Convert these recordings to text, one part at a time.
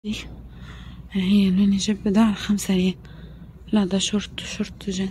دي هي اللون جيب ده على خمسة ريال لا ده شورت شورت جن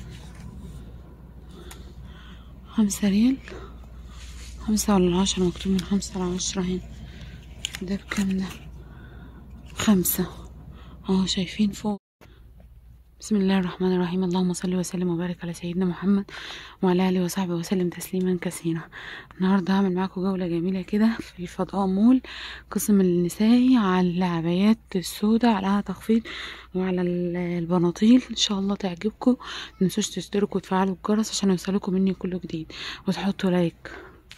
خمسة ريال خمسة ولا عشرة مكتوب من خمسة لعشرة هنا ده بكام ده خمسة اهو شايفين فوق بسم الله الرحمن الرحيم اللهم صل وسلم وبارك على سيدنا محمد وعلى اله وصحبه وسلم تسليما كثيرا النهارده هعمل معاكم جوله جميله كده في الفضاء مول قسم النسائي على العبايات السوداء عليها تخفيض وعلى ال- البناطيل ان شاء الله تعجبكم متنسوش تشتركوا وتفعلوا الجرس عشان يوصلكم مني كل جديد وتحطوا لايك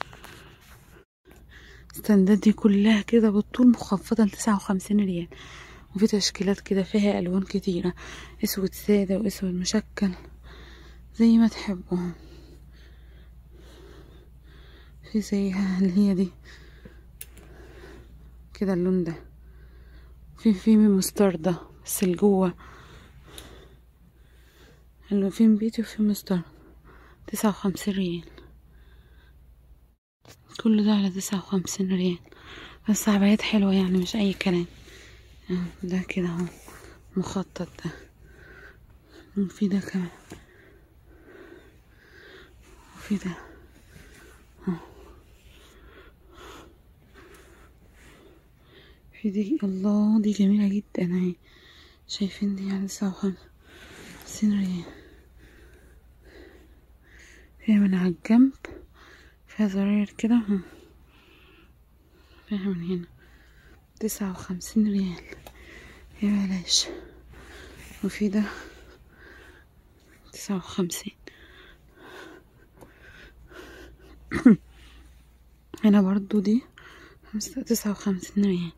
الستاندات دي كلها كده بالطول مخفضة لتسعة وخمسين ريال وفي تشكيلات كده فيها ألوان كتيرة أسود سادة وأسود مشكل زي ما تحبوا في زيها اللي هي دي كده اللون ده في في مستردة بس الجوه اللي في بيتي وفي مستردة تسعة وخمسين ريال كل ده على تسعة وخمسين ريال بس عبايات حلوة يعني مش أي كلام آه، ده كده اهو مخطط ده وفي ده كمان وفي ده اهو. في دي الله دي جميلة جدا اهي شايفين دي على تسعة وخمسين ريال فيها من على الجنب فيها زراير كده اهو. فيها من هنا تسعة وخمسين ريال يا بلاش وفي ده تسعة وخمسين هنا برضو دي خمسة تسعة وخمسين ريال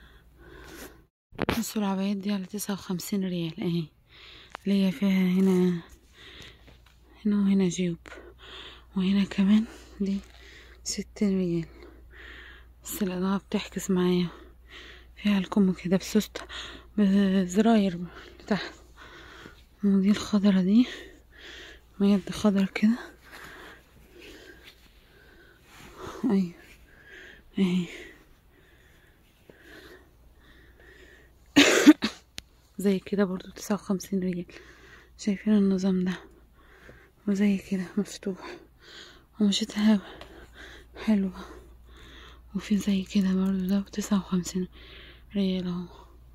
بصوا العبايات دي على تسعة وخمسين ريال اهي اللي هي فيها هنا هنا وهنا جيوب وهنا كمان دي ستين ريال بس الإضاءة بتحكس معايا فيها الكم كده بسوستة بزراير تحت ودي الخضرة دي ميد خضر كده ايوه اهي زي كده برضو تسعة وخمسين ريال شايفين النظام ده وزي كده مفتوح ومشيتها حلوة وفي زي كده برضو ده بتسعة وخمسين ريال اهو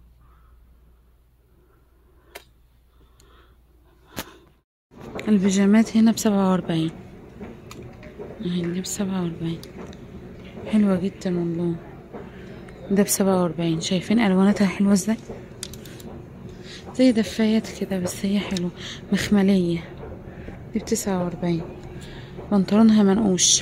البيجامات هنا بسبعة وأربعين اهي دي بسبعة وأربعين حلوة جدا والله ده بسبعة وأربعين شايفين ألواناتها حلوة ازاي زي دفايات كده بس هي حلوة مخملية دي بتسعة وأربعين بنطلونها منقوش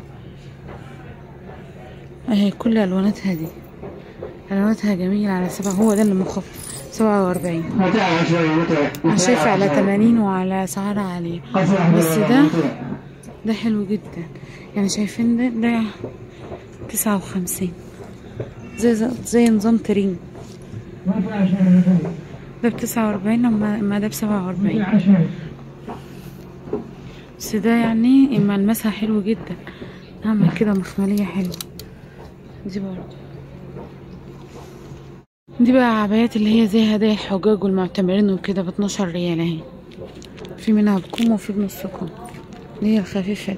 اهي كل ألواناتها دي ألواناتها جميلة على سبعة هو ده اللي مخفف سبعة وأربعين أنا شايفة على تمانين وعلى أسعار عالية بس ده ده حلو جدا يعني شايفين ده ده تسعة وخمسين زي زي نظام ترين ده بتسعة وأربعين أما أما ده بسبعة وأربعين بس ده يعني إما المسها حلو جدا نعمل كده مخملية حلوة دي برضه دي بقى عبايات اللي هي زي هدايا الحجاج والمعتمرين وكده باتناشر ريال اهي في منها بكم وفي بنص كم اللي هي الخفيفة دي.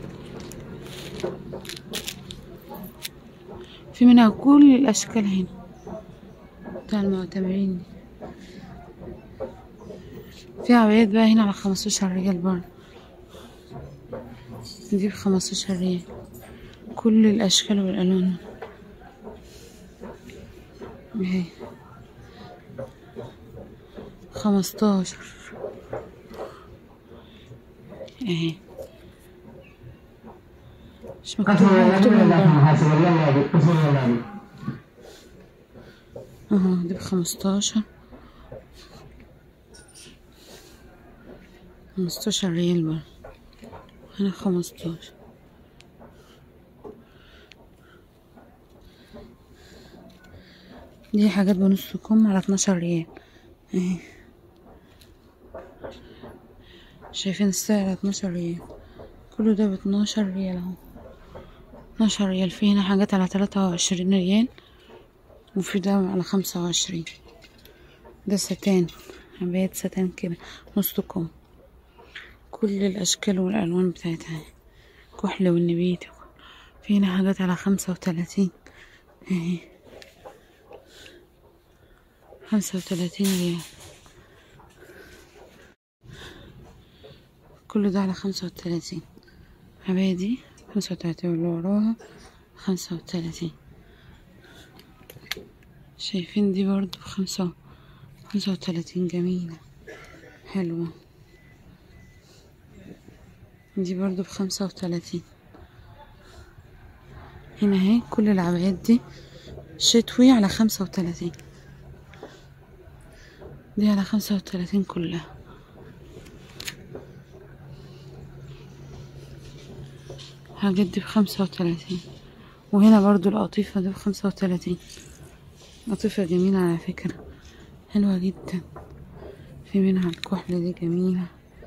في منها كل الأشكال هنا بتاع المعتمرين دي في عبايات بقى هنا على خمستاشر ريال برضه دي بخمستاشر ريال كل الأشكال والألوان اهي خمستاشر اهي مش مكتوب مكتوب من بره اهو دي بخمستاشر خمستاشر ريال برضه هنا خمستاشر دي حاجات بنص كم على اتناشر ريال اهي شايفين السعر على اتناشر ريال كله ده باتناشر ريال اهو اتناشر ريال في هنا حاجات على تلاتة وعشرين ريال وفي ده على خمسة وعشرين ده ستان عبايات ستان كده نص كم كل الأشكال والألوان بتاعتها كحل والنبيت في هنا حاجات على خمسة وتلاتين اهي خمسة وتلاتين ريال كل ده على خمسة وتلاتين عباية دي خمسة وتلاتين واللي وراها خمسة وتلاتين شايفين دي برضو خمسة خمسة وتلاتين جميلة حلوة دي برضو بخمسة وتلاتين هنا اهي كل العبايات دي شتوي على خمسة وتلاتين دي على خمسة وتلاتين كلها الحاجات دي بخمسة وتلاتين وهنا برضو القطيفة دي بخمسة وتلاتين قطيفة جميلة على فكرة حلوة جدا في منها الكحلة دي جميلة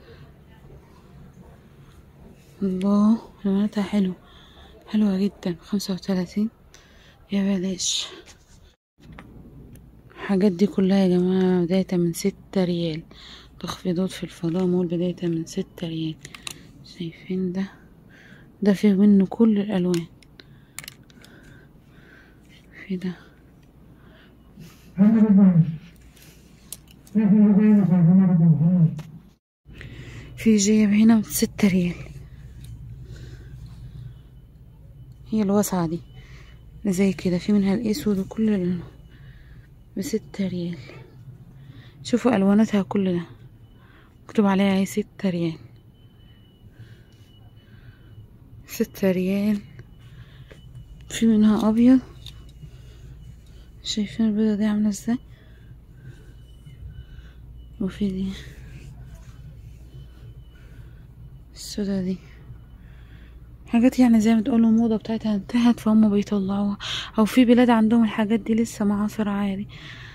الله لوناتها حلو حلوة جدا خمسة وتلاتين يا بلاش الحاجات دي كلها يا جماعة بداية من ستة ريال تخفيضات في الفضاء مول بداية من ستة ريال شايفين ده ده فيه منه كل الألوان في ده في جيب هنا ستة ريال هي الواسعة دي زي كده في منها الاسود وكل ال... بستة ريال شوفوا الواناتها كل ده مكتوب عليها اهي ستة ريال ستة ريال في منها ابيض شايفين البيضة دي عاملة ازاي وفي دي السودا دي حاجات يعني زي ما تقولوا الموضة بتاعتها انتهت فهم بيطلعوها او في بلاد عندهم الحاجات دي لسه معاصرة عادي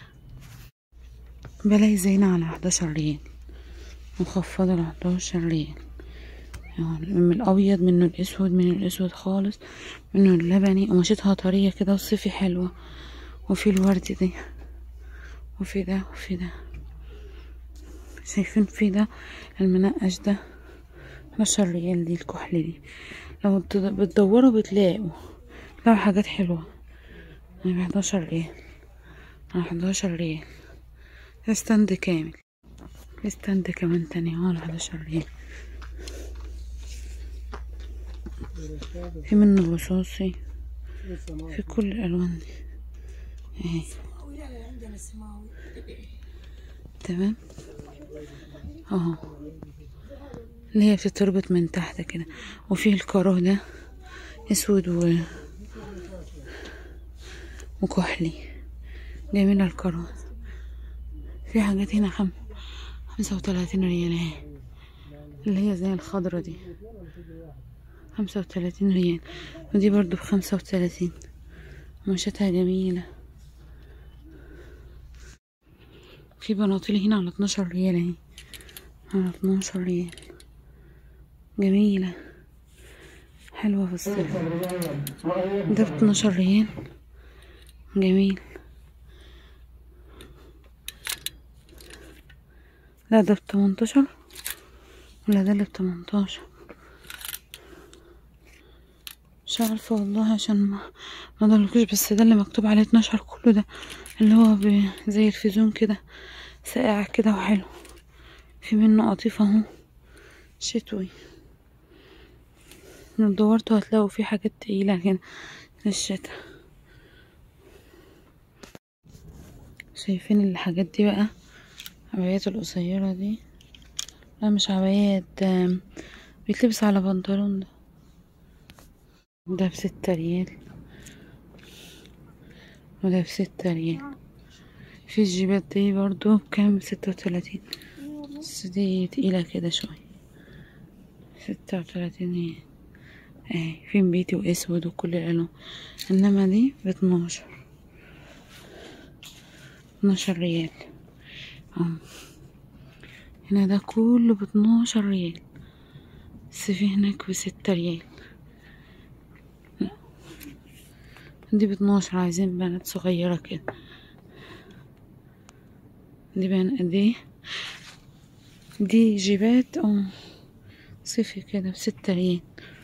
بلاقي زينة على 11 ريال مخفضة على 11 ريال يعني من الابيض منه الاسود من الاسود خالص منه اللبني قماشتها طرية كده وصيفي حلوة وفي الورد دي وفي ده وفي ده شايفين في ده المنقش ده 12 ريال دي الكحل دي لو بتدوروا بتلاقوا لو حاجات حلوة يعني 11 ريال على 11 ريال ستاند كامل ستاند كمان تاني على 11 ريال في منه الرصاصي في كل الالوان دي اهي تمام اهو اللي هي بتتربط من تحت كده وفيه الكارو ده اسود و وكحلي جميلة الكارو في حاجات هنا خم خمسة وتلاتين ريال اهي اللي هي زي الخضرة دي خمسة وتلاتين ريال ودي برضو بخمسة وتلاتين قماشتها جميلة في بناطيل هنا على اتناشر ريال اهي على اتناشر ريال جميلة حلوة في الصيف ده باتناشر ريال جميل لا ده بتمنتاشر ولا ده اللي بتمنتاشر مش عارفة والله عشان ما ما ضلكوش بس ده اللي مكتوب عليه اتناشر كله ده اللي هو ب- زي الفيزون كده ساقع كده وحلو في منه قطيفة اهو شتوي لو دورتوا هتلاقوا في حاجات تقيلة كده للشتا شايفين الحاجات دي بقى عبايات القصيرة دي لا مش عبايات آم، بيتلبس على بنطلون ده ده بستة ريال وده بستة ريال في الجيبات دي برضو بكام بستة وتلاتين بس دي تقيلة كده شوية ستة وتلاتين ريال اهي في بيتي واسود وكل الالوان انما دي باتناشر اتناشر ريال اه هنا ده كله باتناشر ريال بس في هناك بستة ريال لا دي باتناشر عايزين بنات صغيرة كده دي بن دي دي جيبات اه صيفي كده بستة ريال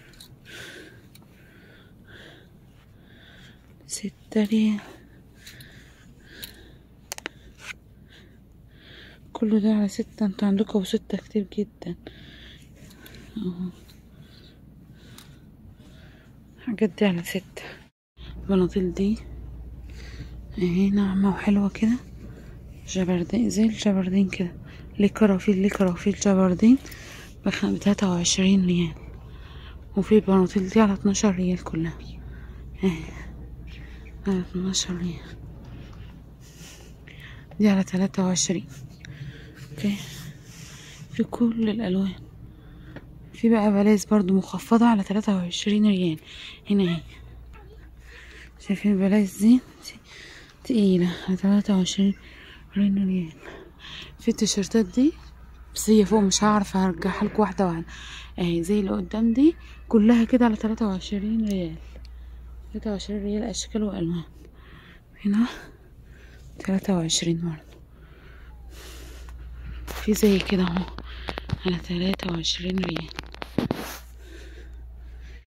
ستة ريال كله ده على ستة انتوا عندكم ستة كتير جدا اهو الحاجات دي على ستة البناطيل دي اهي ناعمة وحلوة كده جبردين زي الجبردين كده ليه كرافيل ليه كرافيل جبردين بخ- بتلاتة وعشرين ريال وفي البناطيل دي على اتناشر ريال كلها اهي على اتناشر ريال دي على تلاتة وعشرين اوكي في كل الالوان في بقى بلايز برضو مخفضة على تلاتة وعشرين ريال هنا اهي شايفين البلايز دي تقيلة على تلاتة وعشرين ريال في التيشيرتات دي بس هي فوق مش هعرف هرجعها لكم واحدة واحدة اهي زي اللي قدام دي كلها كده على تلاتة وعشرين ريال تلاتة وعشرين ريال أشكال وألوان هنا تلاتة وعشرين برضه في زي كده اهو على تلاتة وعشرين ريال